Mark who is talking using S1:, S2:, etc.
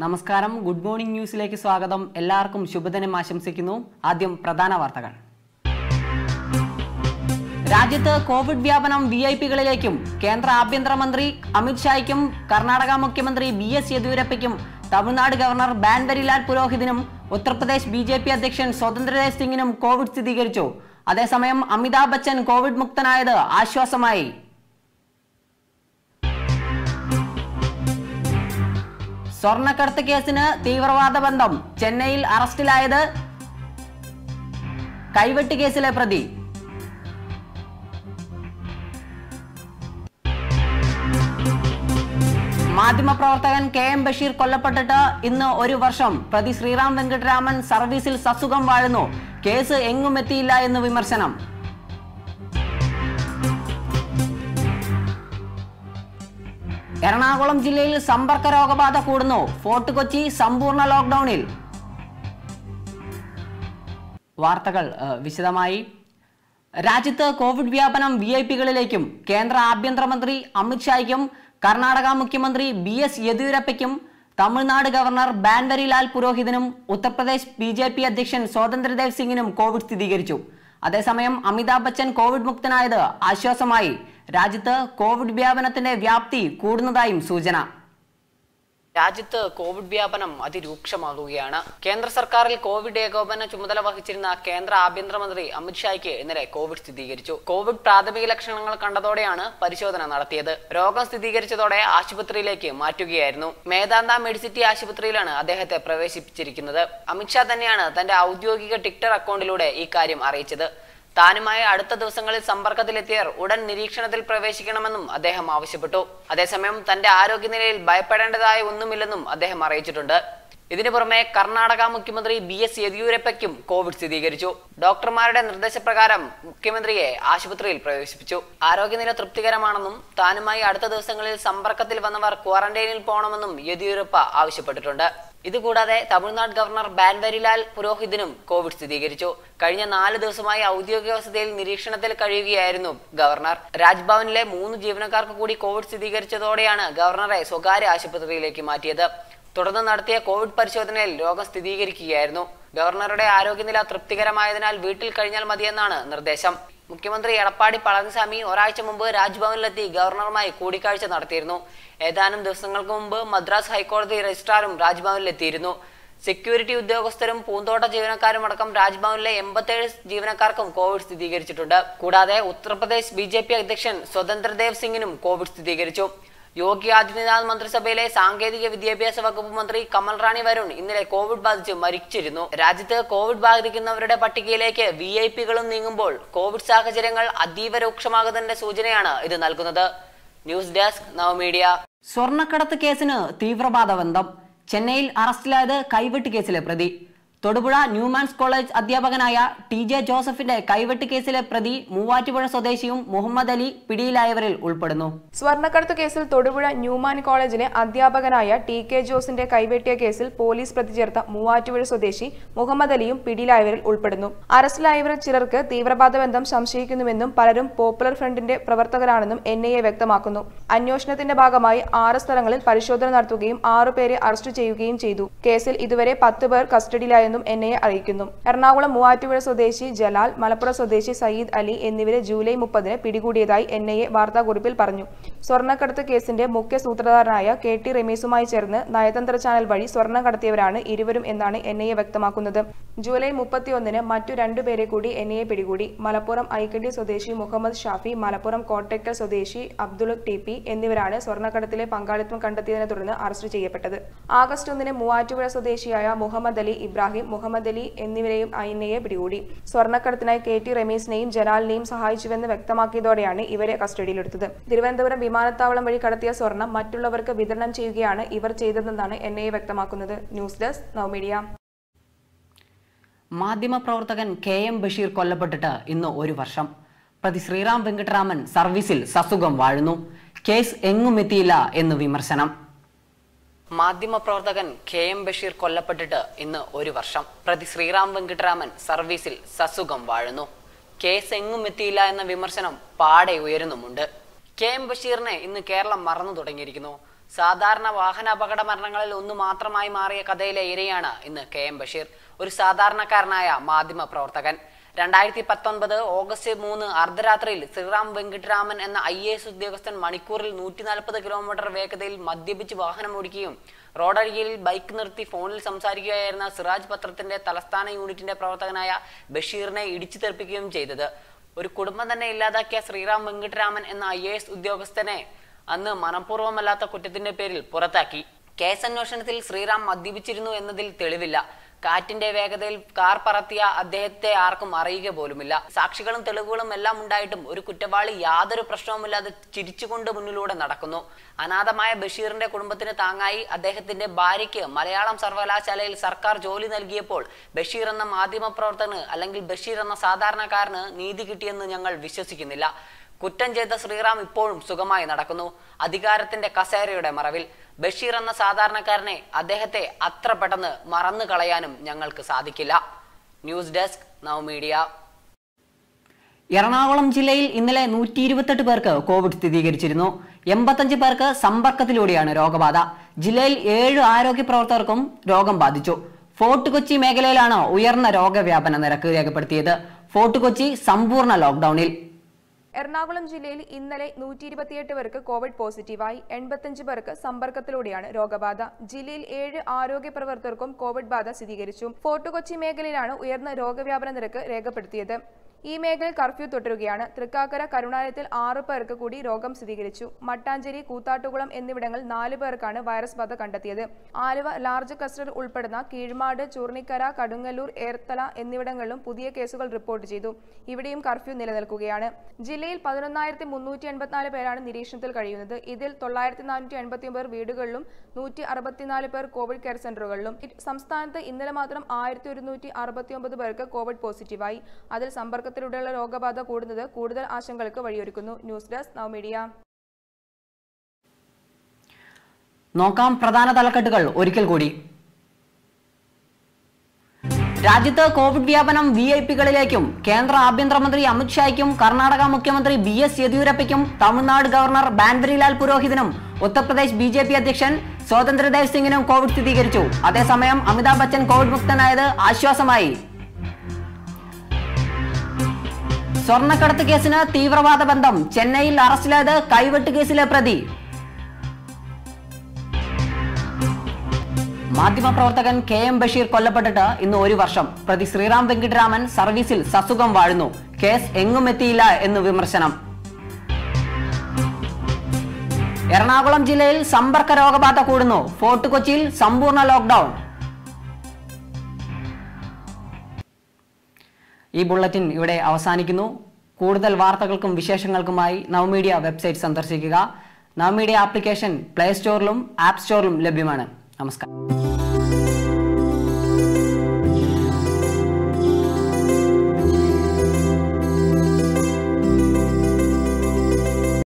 S1: നമസ്കാരം good morning ന്യൂസിലേക്ക് സ്വാഗതം എല്ലാവർക്കും ശുഭദിനം ആശംസിക്കുന്നു ആദ്യം പ്രധാന വാർത്തകൾ രാജ്യത്ത് കോവിഡ് വ്യാപനം വി ഐ പികളിലേക്കും കേന്ദ്ര ആഭ്യന്തരമന്ത്രി അമിത്ഷായ്ക്കും കർണാടക മുഖ്യമന്ത്രി ബി എസ് യെദ്യൂരപ്പയ്ക്കും തമിഴ്നാട് ഗവർണർ ബാൻവരിലാൽ പുരോഹിതിനും ഉത്തർപ്രദേശ് ബി ജെ പി അധ്യക്ഷൻ സ്വതന്ത്രദേവ് സിംഗിനും കോവിഡ് സ്ഥിരീകരിച്ചു അതേസമയം അമിതാഭ് ബച്ചൻ കോവിഡ് മുക്തനായത് ആശ്വാസമായി സ്വർണ്ണക്കടത്ത് കേസിന് തീവ്രവാദ ബന്ധം ചെന്നൈയിൽ അറസ്റ്റിലായത് കൈവെട്ട് കേസിലെ പ്രതി മാധ്യമപ്രവർത്തകൻ കെ എം ബഷീർ കൊല്ലപ്പെട്ടിട്ട് ഇന്ന് ഒരു വർഷം പ്രതി ശ്രീറാം വെങ്കട്ടരാമൻ സർവീസിൽ സസുഖം വാഴുന്നു കേസ് എങ്ങും എത്തിയില്ല എന്ന് വിമർശനം എറണാകുളം ജില്ലയിൽ സമ്പർക്ക രോഗബാധ കൂടുന്നു ഫോർട്ട് കൊച്ചി സമ്പൂർണ്ണ ലോക്ക്ഡൌണിൽ വാർത്തകൾ ഏഹ്, വിശദമായി രാജ്യത്ത് കോവിഡ് വ്യാപനം വി ഐ പികളിലേക്കും കേന്ദ്ര ആഭ്യന്തരമന്ത്രി അമിത്ഷായ്ക്കും കർണാടക മുഖ്യമന്ത്രി ബി എസ് യെദ്യൂരപ്പയ്ക്കും തമിഴ്നാട് ഗവർണർ ബാൻവരിലാൽ പുരോഹിതിനും ഉത്തർപ്രദേശ് ബി ജെ പി അധ്യക്ഷൻ സ്വതന്ത്രദേവ് സിംഗിനും കോവിഡ് സ്ഥിരീകരിച്ചു അതേസമയം അമിതാഭ് ബച്ചൻ കോവിഡ് മുക്തനായത് ആശ്വാസമായി രാജ്യത്ത് കോവിഡ് വ്യാപനത്തിന്റെ വ്യാപ്തി കൂടുന്നതായും സൂചന രാജ്യത്ത് കോവിഡ് വ്യാപനം അതിരൂക്ഷമാകുകയാണ് കേന്ദ്ര സർക്കാരിൽ കോവിഡ് ഏകോപന ചുമതല വഹിച്ചിരുന്ന കേന്ദ്ര ആഭ്യന്തരമന്ത്രി അമിത്ഷായ്ക്ക് ഇന്നലെ കോവിഡ് സ്ഥിരീകരിച്ചു കോവിഡ് പ്രാഥമിക ലക്ഷണങ്ങൾ കണ്ടതോടെയാണ് പരിശോധന നടത്തിയത് രോഗം സ്ഥിരീകരിച്ചതോടെ ആശുപത്രിയിലേക്ക് മാറ്റുകയായിരുന്നു മേദാന്ത മെഡിസിറ്റി ആശുപത്രിയിലാണ് അദ്ദേഹത്തെ പ്രവേശിപ്പിച്ചിരിക്കുന്നത് അമിത്ഷാ തന്നെയാണ് തന്റെ ഔദ്യോഗിക ട്വിറ്റർ അക്കൗണ്ടിലൂടെ ഈ കാര്യം അറിയിച്ചത് താനുമായി അടുത്ത ദിവസങ്ങളിൽ സമ്പർക്കത്തിലെത്തിയവർ ഉടൻ നിരീക്ഷണത്തിൽ പ്രവേശിക്കണമെന്നും അദ്ദേഹം ആവശ്യപ്പെട്ടു അതേസമയം തന്റെ ആരോഗ്യനിലയിൽ ഭയപ്പെടേണ്ടതായ ഒന്നുമില്ലെന്നും അദ്ദേഹം അറിയിച്ചിട്ടുണ്ട് ഇതിനു പുറമെ കർണാടക മുഖ്യമന്ത്രി ബി എസ് യെദ്യൂരപ്പയ്ക്കും കോവിഡ് സ്ഥിരീകരിച്ചു ഡോക്ടർമാരുടെ നിർദ്ദേശപ്രകാരം മുഖ്യമന്ത്രിയെ ആശുപത്രിയിൽ പ്രവേശിപ്പിച്ചു ആരോഗ്യനില തൃപ്തികരമാണെന്നും താനുമായി അടുത്ത ദിവസങ്ങളിൽ സമ്പർക്കത്തിൽ വന്നവർ ക്വാറന്റൈനിൽ പോകണമെന്നും യെദ്യൂരപ്പ ആവശ്യപ്പെട്ടിട്ടുണ്ട് ഇതുകൂടാതെ തമിഴ്നാട് ഗവർണർ ബാൻവരിലാൽ പുരോഹിതിനും കോവിഡ് സ്ഥിരീകരിച്ചു കഴിഞ്ഞ നാല് ദിവസമായി ഔദ്യോഗിക വസതിയിൽ നിരീക്ഷണത്തിൽ കഴിയുകയായിരുന്നു ഗവർണർ രാജ്ഭവനിലെ മൂന്ന് ജീവനക്കാർക്ക് കൂടി കോവിഡ് സ്ഥിരീകരിച്ചതോടെയാണ് ഗവർണറെ സ്വകാര്യ ആശുപത്രിയിലേക്ക് മാറ്റിയത് തുടർന്ന് നടത്തിയ കോവിഡ് പരിശോധനയിൽ രോഗം സ്ഥിരീകരിക്കുകയായിരുന്നു ഗവർണറുടെ ആരോഗ്യനില തൃപ്തികരമായതിനാൽ വീട്ടിൽ കഴിഞ്ഞാൽ മതിയെന്നാണ് നിർദ്ദേശം മുഖ്യമന്ത്രി എടപ്പാടി പളനിസ്വാമി ഒരാഴ്ച മുമ്പ് രാജ്ഭവനിലെത്തി ഗവർണറുമായി കൂടിക്കാഴ്ച നടത്തിയിരുന്നു ഏതാനും ദിവസങ്ങൾക്ക് മുമ്പ് മദ്രാസ് ഹൈക്കോടതി രജിസ്ട്രാറും രാജ്ഭവനിലെത്തിയിരുന്നു സെക്യൂരിറ്റി ഉദ്യോഗസ്ഥരും പൂന്തോട്ട ജീവനക്കാരും അടക്കം രാജ്ഭവനിലെ എൺപത്തേഴ് ജീവനക്കാർക്കും കോവിഡ് സ്ഥിരീകരിച്ചിട്ടുണ്ട് കൂടാതെ ഉത്തർപ്രദേശ് ബി ജെ പി അധ്യക്ഷൻ സ്വതന്ത്രദേവ് സിംഗിനും കോവിഡ് സ്ഥിരീകരിച്ചു യോഗി ആദിത്യനാഥ് മന്ത്രിസഭയിലെ സാങ്കേതിക വിദ്യാഭ്യാസ വകുപ്പ് മന്ത്രി കമൽ റാണി വരുൺ ഇന്നലെ കോവിഡ് ബാധിച്ച് മരിച്ചിരുന്നു രാജ്യത്ത് കോവിഡ് ബാധിക്കുന്നവരുടെ പട്ടികയിലേക്ക് വി ഐ പികളും നീങ്ങുമ്പോൾ കോവിഡ് സാഹചര്യങ്ങൾ അതീവ രൂക്ഷമാകുന്നതിന്റെ സൂചനയാണ് ഇത് നൽകുന്നത് ന്യൂസ് ഡെസ്ക് നവമീഡിയ സ്വർണ്ണക്കടത്ത് കേസിന് തീവ്രവാദ ബന്ധം ചെന്നൈയിൽ അറസ്റ്റിലായത് കൈവെട്ട് കേസിലെ പ്രതി തൊടുപുഴ ന്യൂമാൻസ് കോളേജ് അധ്യാപകനായ ടി ജെ ജോസഫിന്റെ കൈവെട്ട് കേസിലെ പ്രതി മൂവാറ്റുപുഴ സ്വദേശിയും മുഹമ്മദ് അലി പിടിയിലായവരിൽ ഉൾപ്പെടുന്നു
S2: സ്വർണ്ണക്കടത്ത് കേസിൽ തൊടുപുഴ ന്യൂമാൻ കോളേജിലെ അധ്യാപകനായ ടി കെ ജോസിന്റെ കൈവെട്ടിയ കേസിൽ പോലീസ് പ്രതി ചേർത്ത മൂവാറ്റുപുഴ സ്വദേശി മുഹമ്മദ് അലിയും പിടിയിലായവരിൽ ഉൾപ്പെടുന്നു അറസ്റ്റിലായവരിൽ ചിലർക്ക് തീവ്രവാദ ബന്ധം സംശയിക്കുന്നുവെന്നും പലരും പോപ്പുലർ ഫ്രണ്ടിന്റെ പ്രവർത്തകരാണെന്നും എൻ ഐ എ വ്യക്തമാക്കുന്നു അന്വേഷണത്തിന്റെ ഭാഗമായി ആറ് സ്ഥലങ്ങളിൽ പരിശോധന നടത്തുകയും ആറുപേരെ അറസ്റ്റ് ചെയ്യുകയും ചെയ്തു കേസിൽ ഇതുവരെ പത്ത് പേർ കസ്റ്റഡിയിലായെന്നും എൻ ഐ എ അറിയിക്കുന്നു എറണാകുളം മൂവാറ്റുപുഴ സ്വദേശി ജലാൽ മലപ്പുറം സ്വദേശി സയ്യിദ് അലി എന്നിവരെ ജൂലൈ മുപ്പതിന് പിടികൂടിയതായി എൻ ഐ എ വാർത്താക്കുറിപ്പിൽ പറഞ്ഞു സ്വർണ്ണക്കടത്ത് കേസിന്റെ മുഖ്യ സൂത്രധാരനായ കെ ടി റമീസുമായി ചേർന്ന് നയതന്ത്ര ചാനൽ വഴി സ്വർണം കടത്തിയവരാണ് ഇരുവരും എന്നാണ് എൻ ഐ എ വ്യക്തമാക്കുന്നത് ജൂലൈ മുപ്പത്തിയൊന്നിന് മറ്റു രണ്ടുപേരെ കൂടി എൻ ഐ എ പിടികൂടി മലപ്പുറം ഐക്കണ്ടി സ്വദേശി മുഹമ്മദ് ഷാഫി മലപ്പുറം കോട്ടയ്ക്കൽ സ്വദേശി അബ്ദുൾ ടി പി എന്നിവരാണ് സ്വർണ്ണക്കടത്തിലെ പങ്കാളിത്തം കണ്ടെത്തിയതിനെ തുടർന്ന് അറസ്റ്റ് ചെയ്യപ്പെട്ടത് ആഗസ്റ്റ് ഒന്നിന് മൂവാറ്റുപുഴ സ്വദേശിയായ മുഹമ്മദ് അലി ഇബ്രാഹിം മുഹമ്മദ് അലി എന്നിവരെയും എൻ ഐ എ പിടികൂടി സ്വർണ്ണക്കടത്തിനായി കെ ടി റമീസിനെയും ജലാലിനെയും സഹായിച്ചുവെന്ന് വ്യക്തമാക്കിയതോടെയാണ് ഇവരെ കസ്റ്റഡിയിലെടുത്തത് തിരുവനന്തപുരം വിമാനത്താവളം വഴി കടത്തിയ സ്വർണം മറ്റുള്ളവർക്ക് വിതരണം ചെയ്യുകയാണ് ഇവർ ചെയ്തതെന്നാണ് എൻ ഐ എ വ്യക്തമാക്കുന്നത് ന്യൂസ് ഡെസ്ക് നവമീഡിയ
S1: മാധ്യമപ്രവർത്തകൻ കെ എം ബഷീർ കൊല്ലപ്പെട്ടിട്ട് ഇന്ന് ഒരു വർഷം പ്രതി ശ്രീറാം വെങ്കട്ടരാമൻ സർവീസിൽ സസുഖം വാഴുന്നു കേസ് എങ്ങും എത്തിയില്ല എന്ന് വിമർശനം മാധ്യമപ്രവർത്തകൻ കെ എം ബഷീർ കൊല്ലപ്പെട്ടിട്ട് ഇന്ന് ഒരു വർഷം പ്രതി ശ്രീറാം വെങ്കിട്ടരാമൻ സർവീസിൽ സസുഖം വാഴുന്നു കേസ് എങ്ങും എത്തിയില്ല എന്ന വിമർശനം പാടെ ഉയരുന്നുമുണ്ട് കെ എം ബഷീറിനെ ഇന്ന് കേരളം മറന്നു തുടങ്ങിയിരിക്കുന്നു സാധാരണ വാഹന അപകട മരണങ്ങളിൽ ഒന്ന് മാത്രമായി മാറിയ കഥയിലെ ഇരയാണ് ഇന്ന് കെ എം ബഷീർ ഒരു സാധാരണക്കാരനായ മാധ്യമ പ്രവർത്തകൻ രണ്ടായിരത്തി പത്തൊൻപത് ഓഗസ്റ്റ് മൂന്ന് അർദ്ധരാത്രിയിൽ ശ്രീറാം വെങ്കിട്ടരാമൻ എന്ന ഐ എ എസ് ഉദ്യോഗസ്ഥൻ മണിക്കൂറിൽ നൂറ്റി നാൽപ്പത് കിലോമീറ്റർ വേഗതയിൽ മദ്യപിച്ച് വാഹനമോടിക്കുകയും റോഡരികിൽ ബൈക്ക് നിർത്തി ഫോണിൽ സംസാരിക്കുകയായിരുന്ന സിറാജ് പത്രത്തിന്റെ തലസ്ഥാന യൂണിറ്റിന്റെ പ്രവർത്തകനായ ബഷീറിനെ ഇടിച്ചു തെറിപ്പിക്കുകയും ചെയ്തത് ഒരു കുടുംബം തന്നെ ഇല്ലാതാക്കിയ ശ്രീറാം വെങ്കിട്ടരാമൻ എന്ന ഐ എ എസ് ഉദ്യോഗസ്ഥനെ അന്ന് മനഃപൂർവ്വമല്ലാത്ത കുറ്റത്തിന്റെ പേരിൽ പുറത്താക്കി കേസ് അന്വേഷണത്തിൽ ശ്രീറാം മദ്യപിച്ചിരുന്നു എന്നതിൽ തെളിവില്ല കാറ്റിന്റെ വേഗതയിൽ കാർ പറത്തിയ അദ്ദേഹത്തെ ആർക്കും അറിയുക പോലുമില്ല സാക്ഷികളും തെളിവുകളും എല്ലാം ഉണ്ടായിട്ടും ഒരു കുറ്റവാളി യാതൊരു പ്രശ്നവുമില്ലാതെ ചിരിച്ചുകൊണ്ട് മുന്നിലൂടെ നടക്കുന്നു അനാഥമായ ബഷീറിന്റെ കുടുംബത്തിന് താങ്ങായി അദ്ദേഹത്തിന്റെ ഭാര്യയ്ക്ക് മലയാളം സർവകലാശാലയിൽ സർക്കാർ ജോലി നൽകിയപ്പോൾ ബഷീർ എന്ന മാധ്യമപ്രവർത്തകന് അല്ലെങ്കിൽ ബഷീർ എന്ന സാധാരണക്കാരന് നീതി കിട്ടിയെന്ന് ഞങ്ങൾ വിശ്വസിക്കുന്നില്ല കുറ്റം ചെയ്ത ശ്രീറാം ഇപ്പോഴും സുഖമായി നടക്കുന്നു അധികാരത്തിന്റെ കസേരയുടെ മറവിൽ ബഷീർ എന്ന സാധാരണക്കാരനെ അദ്ദേഹത്തെ അത്ര പെട്ടെന്ന് മറന്നു കളയാനും ഞങ്ങൾക്ക് സാധിക്കില്ല news desk Nava media Ernakulam ജില്ലയിൽ ഇന്നലെ നൂറ്റി ഇരുപത്തെട്ട് പേർക്ക് കോവിഡ് സ്ഥിരീകരിച്ചിരുന്നു എൺപത്തഞ്ച് പേർക്ക് സമ്പർക്കത്തിലൂടെയാണ് രോഗബാധ ജില്ലയിൽ ഏഴ് ആരോഗ്യ പ്രവർത്തകർക്കും രോഗം ബാധിച്ചു ഫോർട്ട് കൊച്ചി മേഖലയിലാണ് ഉയർന്ന രോഗവ്യാപന നിരക്ക് രേഖപ്പെടുത്തിയത് ഫോർട്ട് കൊച്ചി സമ്പൂർണ്ണ ലോക്ഡൌണിൽ
S2: എറണാകുളം ജില്ലയിൽ ഇന്നലെ നൂറ്റി ഇരുപത്തിയെട്ട് പേർക്ക് കോവിഡ് പോസിറ്റീവായി എൺപത്തഞ്ച് പേർക്ക് സമ്പർക്കത്തിലൂടെയാണ് രോഗബാധ ജില്ലയിൽ ഏഴ് ആരോഗ്യ പ്രവർത്തകർക്കും കോവിഡ് ബാധ സ്ഥിരീകരിച്ചു ഫോർട്ട് കൊച്ചി മേഖലയിലാണ് ഉയർന്ന രോഗവ്യാപന നിരക്ക് രേഖപ്പെടുത്തിയത് ഈ മേഖലയിൽ കർഫ്യൂ തുടരുകയാണ് തൃക്കാക്കര കരുണാലയത്തിൽ ആറ് പേർക്ക് കൂടി രോഗം സ്ഥിരീകരിച്ചു മട്ടാഞ്ചേരി കൂത്താട്ടുകുളം എന്നിവിടങ്ങളിൽ നാല് പേർക്കാണ് വൈറസ് ബാധ കണ്ടെത്തിയത് ആലുവ ലാർജ് ക്ലസ്റ്റർ ഉൾപ്പെടുന്ന കീഴ്മാട് ചൂർണിക്കര കടുങ്ങല്ലൂർ ഏർത്തല എന്നിവിടങ്ങളിലും പുതിയ കേസുകൾ റിപ്പോർട്ട് ചെയ്തു ഇവിടെയും കർഫ്യൂ നിലനിൽക്കുകയാണ് ജില്ലയിൽ പതിനൊന്നായിരത്തി മുന്നൂറ്റി എൺപത്തിനാല് പേരാണ് നിരീക്ഷണത്തിൽ കഴിയുന്നത് ഇതിൽ തൊള്ളായിരത്തി നാനൂറ്റി എൺപത്തി ഒമ്പത് വീടുകളിലും നൂറ്റി അറുപത്തിനാല് പേർ കോവിഡ് കെയർ സെന്ററുകളിലും ഇ- സംസ്ഥാനത്ത് ഇന്നലെ മാത്രം ആയിരത്തി ഒരുന്നൂറ്റി അറുപത്തി ഒമ്പത് പേർക്ക് കോവിഡ് പോസിറ്റീവായി അതിൽ സമ്പർക്കത്തിലൂടെയുള്ള രോഗബാധ കൂടുന്നത് കൂടുതൽ ആശങ്കകൾക്ക് വഴിയൊരുക്കുന്നു ന്യൂസ് ഡെസ്ക് നവമീഡിയ
S1: നോക്കാം പ്രധാന തലക്കെട്ടുകൾ ഒരിക്കൽ കൂടി രാജ്യത്ത് കോവിഡ് വ്യാപനം വി ഐ പികളിലേക്കും കേന്ദ്ര ആഭ്യന്തരമന്ത്രി അമിത്ഷായ്ക്കും കർണാടക മുഖ്യമന്ത്രി ബി എസ് യെദ്യൂരപ്പയ്ക്കും തമിഴ്നാട് ഗവർണർ ബാൻവരിലാൽ പുരോഹിതനും ഉത്തർപ്രദേശ് ബി ജെ പി അധ്യക്ഷൻ സ്വതന്ത്രദേവ് സിംഗിനും കോവിഡ് സ്ഥിരീകരിച്ചു അതേസമയം അമിതാഭ് ബച്ചൻ കോവിഡ് മുക്തനായത് ആശ്വാസമായി സ്വർണ്ണക്കടത്ത് കേസിന് തീവ്രവാദ ബന്ധം ചെന്നൈയിൽ അറസ്റ്റിലായത് കൈവെട്ട് കേസിലെ പ്രതി മാധ്യമപ്രവർത്തകൻ കെ എം ബഷീർ കൊല്ലപ്പെട്ടിട്ട് ഇന്ന് ഒരു വർഷം പ്രതി ശ്രീറാം വെങ്കിട്ടരാമൻ സർവീസിൽ സസുഖം വാഴുന്നു കേസ് എങ്ങും എത്തിയില്ല എന്ന് വിമർശനം എറണാകുളം ജില്ലയിൽ സമ്പർക്ക രോഗബാധ കൂടുന്നു ഫോർട്ട് കൊച്ചിയിൽ സമ്പൂർണ്ണ ലോക്ക്ഡൌൺ ഈ ബുള്ളറ്റിൻ ഇവിടെ അവസാനിക്കുന്നു കൂടുതൽ വാർത്തകൾക്കും വിശേഷങ്ങൾക്കുമായി നവമീഡിയ വെബ്സൈറ്റ് സന്ദർശിക്കുക നവമീഡിയ ആപ്ലിക്കേഷൻ പ്ലേ സ്റ്റോറിലും ആപ്പ് സ്റ്റോറിലും ലഭ്യമാണ് നമസ്കാരം